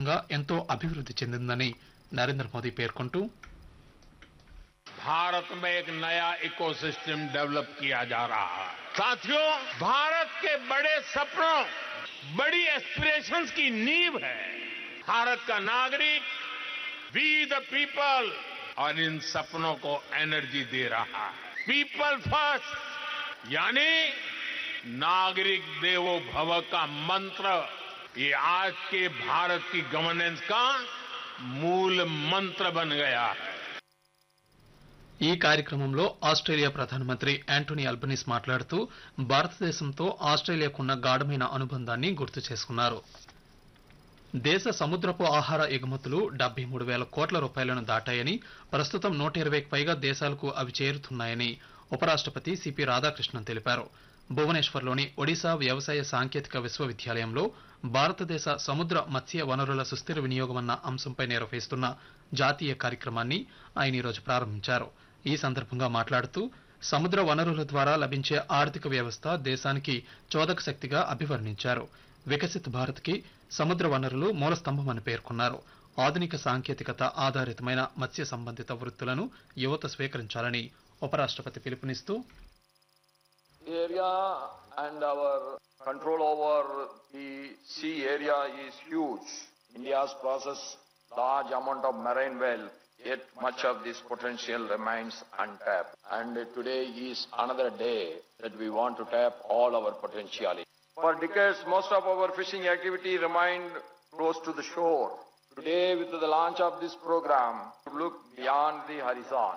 పరంగా ఎంతో అభివృద్ధి చెందిందని నరేంద్ర మోదీ పేర్కొంటూ भारत में एक नया इकोसिस्टम डेवलप किया जा रहा है साथियों भारत के बड़े सपनों बड़ी एस्पिरेशंस की नींव है भारत का नागरिक वी द पीपल और इन सपनों को एनर्जी दे रहा है पीपल फर्स्ट यानी नागरिक देवो भव का मंत्र ये आज के भारत की गवर्नेंस का मूल मंत्र बन गया है ఈ కార్యక్రమంలో ఆస్ట్రేలియా ప్రధానమంత్రి యాంటోనీ అల్బనీస్ మాట్లాడుతూ భారతదేశంతో ఆస్ట్రేలియాకున్న గాఢమైన అనుబంధాన్ని గుర్తు చేసుకున్నారు దేశ సముద్రపు ఆహార ఎగుమతులు డెబ్బై మూడు వేల కోట్ల రూపాయలను దాటాయని ప్రస్తుతం నూట ఇరవైకి పైగా దేశాలకు అవి చేరుతున్నాయని ఉపరాష్ట్రపతి సిపి రాధాకృష్ణన్ తెలిపారు భువనేశ్వర్లోని ఒడిశా వ్యవసాయ సాంకేతిక విశ్వవిద్యాలయంలో భారతదేశ సముద్ర మత్స్య వనరుల సుస్థిర వినియోగమన్న అంశంపై నిర్వహిస్తున్న జాతీయ కార్యక్రమాన్ని ఆయన ఈరోజు ప్రారంభించారు ఈ సందర్భంగా మాట్లాడుతూ సముద్ర వనరుల ద్వారా లభించే ఆర్థిక వ్యవస్థ దేశానికి చోదక శక్తిగా అభివర్ణించారు వికసిత్ భారత్కి సముద్ర వనరులు మూల స్తంభమని పేర్కొన్నారు ఆధునిక సాంకేతికత ఆధారితమైన మత్స్య సంబంధిత వృత్తులను యువత స్వీకరించాలని ఉపరాష్ట్రపతి పిలుపునిస్తూ area and our control over the sea area is huge. India's possess large amount of marine wealth, yet much of this potential remains untapped. And today is another day that we want to tap all our potentiality. For decades, most of our fishing activity remained close to the shore. Today, with the launch of this program, we look beyond the horizon.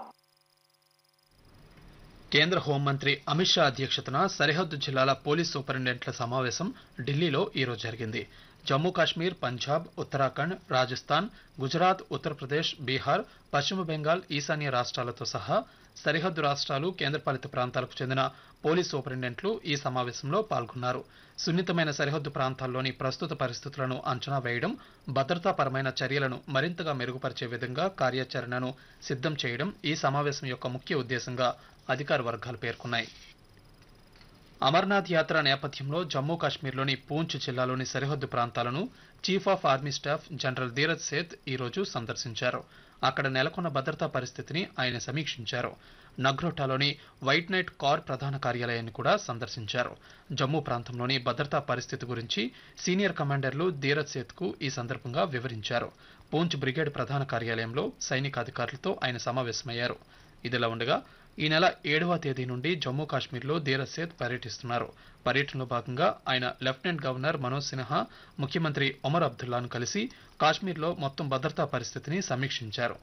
కేంద్ర హోంమంత్రి అమిత్ షా అధ్యక్షతన సరిహద్దు జిల్లాల police సూపరింటెండెంట్ల సమావేశం ఢిల్లీలో ఈరోజు జరిగింది జమ్మూ కాశ్మీర్ పంజాబ్ ఉత్తరాఖండ్ రాజస్థాన్ గుజరాత్ ఉత్తరప్రదేశ్ బీహార్ పశ్చిమ బెంగాల్ ఈశాన్య రాష్ట్రాలతో సహా సరిహద్దు రాష్ట్రాలు కేంద్రపాలిత ప్రాంతాలకు చెందిన పోలీస్ సూపరింటెండెంట్లు ఈ సమావేశంలో పాల్గొన్నారు సున్నితమైన సరిహద్దు ప్రాంతాల్లోని ప్రస్తుత పరిస్థితులను అంచనా వేయడం భద్రతాపరమైన చర్యలను మరింతగా మెరుగుపరిచే విధంగా కార్యాచరణను సిద్ధం చేయడం ఈ సమావేశం యొక్క ముఖ్య ఉద్దేశంగా అధికార వర్గాలు పేర్కొన్నాయి అమర్నాథ్ యాత్ర నేపథ్యంలో జమ్మూ కాశ్మీర్లోని పూంచ్ జిల్లాలోని సరిహద్దు ప్రాంతాలను chief of army staff general Dheeraj Seth ఈ రోజు సందర్శించారు అక్కడ నెలకొన్న భద్రతా పరిస్థితిని ఆయన సమీక్షించారు నగ్రోటాలోని వైట్ నైట్ కార్ ప్రధాన కార్యాలయాన్ని కూడా సందర్శించారు జమ్మూ ప్రాంతంలోని భద్రతా పరిస్థితి గురించి సీనియర్ కమాండర్లు ధీరజ్ సేత్కు ఈ సందర్భంగా వివరించారు పూంచ్ బ్రిగేడ్ ప్రధాన కార్యాలయంలో సైనికాధికారులతో ఆయన సమావేశమయ్యారు ఇదిలా ఉండగా ఈ నెల ఏడవ తేదీ నుండి జమ్మూ కాశ్మీర్లో ధీరజ్ సేత్ పర్యటిస్తున్నారు పర్యటనలో భాగంగా ఆయన లెఫ్టినెంట్ గవర్నర్ మనోజ్ సిన్హా ముఖ్యమంత్రి ఒమర్ అబ్దుల్లాను కలిసి కాశ్మీర్లో మొత్తం భద్రతా పరిస్థితిని సమీక్షించారు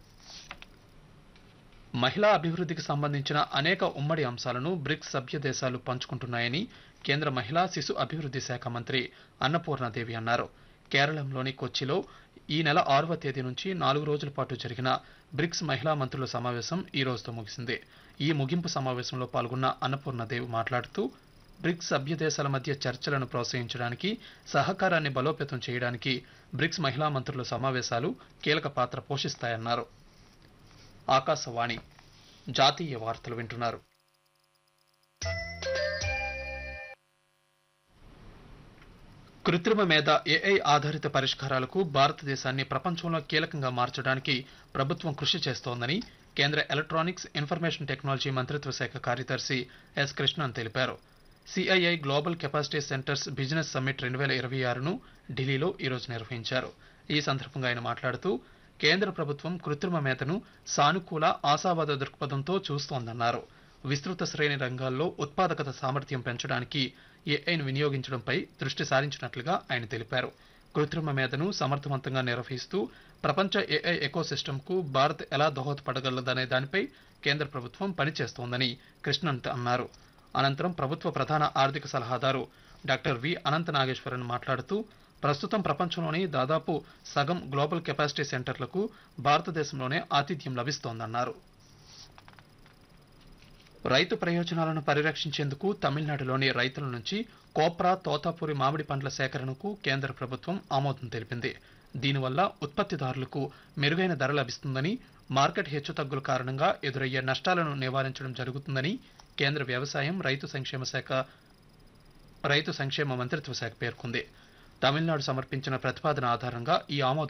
మహిళా అభివృద్ధికి సంబంధించిన అనేక ఉమ్మడి అంశాలను బ్రిక్స్ సభ్య దేశాలు పంచుకుంటున్నాయని కేంద్ర మహిళా శిశు అభివృద్ధి శాఖ మంత్రి అన్నపూర్ణాదేవి అన్నారు కేరళంలోని కొచ్చిలో ఈ నెల ఆరవ తేదీ నుంచి నాలుగు రోజుల పాటు జరిగిన బ్రిక్స్ మహిళా మంత్రుల సమావేశం ఈ రోజుతో ముగిసింది ఈ ముగింపు సమావేశంలో పాల్గొన్న అన్నపూర్ణదేవి మాట్లాడుతూ బ్రిక్స్ సభ్య దేశాల మధ్య చర్చలను ప్రోత్సహించడానికి సహకారాన్ని బలోపేతం చేయడానికి బ్రిక్స్ మహిళా మంత్రుల సమావేశాలు కీలక పాత్ర పోషిస్తాయన్నారు ఆకాశవాణి జాతీయ వార్తలు వింటున్నారు కృత్రిమ మేధ ఏఐ ఆధారిత పరిష్కారాలకు భారతదేశాన్ని ప్రపంచంలో కీలకంగా మార్చడానికి ప్రభుత్వం కృషి చేస్తోందని కేంద్ర ఎలక్ట్రానిక్స్ ఇన్ఫర్మేషన్ టెక్నాలజీ మంత్రిత్వ శాఖ కార్యదర్శి ఎస్ కృష్ణన్ తెలిపారు CII global capacity centres business summit రెండు వేల ఇరవై ఆరును ఢిల్లీలో ఈరోజు నిర్వహించారు ఈ సందర్భంగా ఆయన మాట్లాడుతూ కేంద్ర ప్రభుత్వం కృత్రిమ మేధను సానుకూల ఆశావాద దృక్పథంతో చూస్తోందన్నారు విస్తృత శ్రేణి రంగాల్లో ఉత్పాదకత సామర్థ్యం పెంచడానికి ఏఐను వినియోగించడంపై దృష్టి సారించినట్లుగా ఆయన తెలిపారు కృత్రిమ మేధను సమర్థవంతంగా నిర్వహిస్తూ ప్రపంచ ఏఐ ఎకోసిస్టమ్కు భారత్ ఎలా దోహదపడగలదనే దానిపై కేంద్ర ప్రభుత్వం పనిచేస్తోందని కృష్ణన్ అన్నారు అనంతరం ప్రభుత్వ ప్రధాన ఆర్థిక సలహాదారు డాక్టర్ వి అనంత నాగేశ్వరన్ మాట్లాడుతూ ప్రస్తుతం ప్రపంచంలోని దాదాపు సగం గ్లోబల్ కెపాసిటీ సెంటర్లకు భారతదేశంలోనే ఆతిథ్యం లభిస్తోందన్నారు రైతు ప్రయోజనాలను పరిరక్షించేందుకు తమిళనాడులోని రైతుల నుంచి కోప్రా తోతాపూరి మామిడి పండ్ల సేకరణకు కేంద్ర ప్రభుత్వం ఆమోదం తెలిపింది దీనివల్ల ఉత్పత్తిదారులకు మెరుగైన ధర లభిస్తుందని మార్కెట్ హెచ్చుతగ్గుల కారణంగా ఎదురయ్యే నష్టాలను నివారించడం జరుగుతుందని కేంద్ర వ్యవసాయం రైతు సంక్షేమ శాఖ రైతు సంక్షేమ మంత్రిత్వ శాఖ పేర్కొంది తమిళనాడు సమర్పించిన ప్రతిపాదన ఆధారంగా ఈ ఆమోదం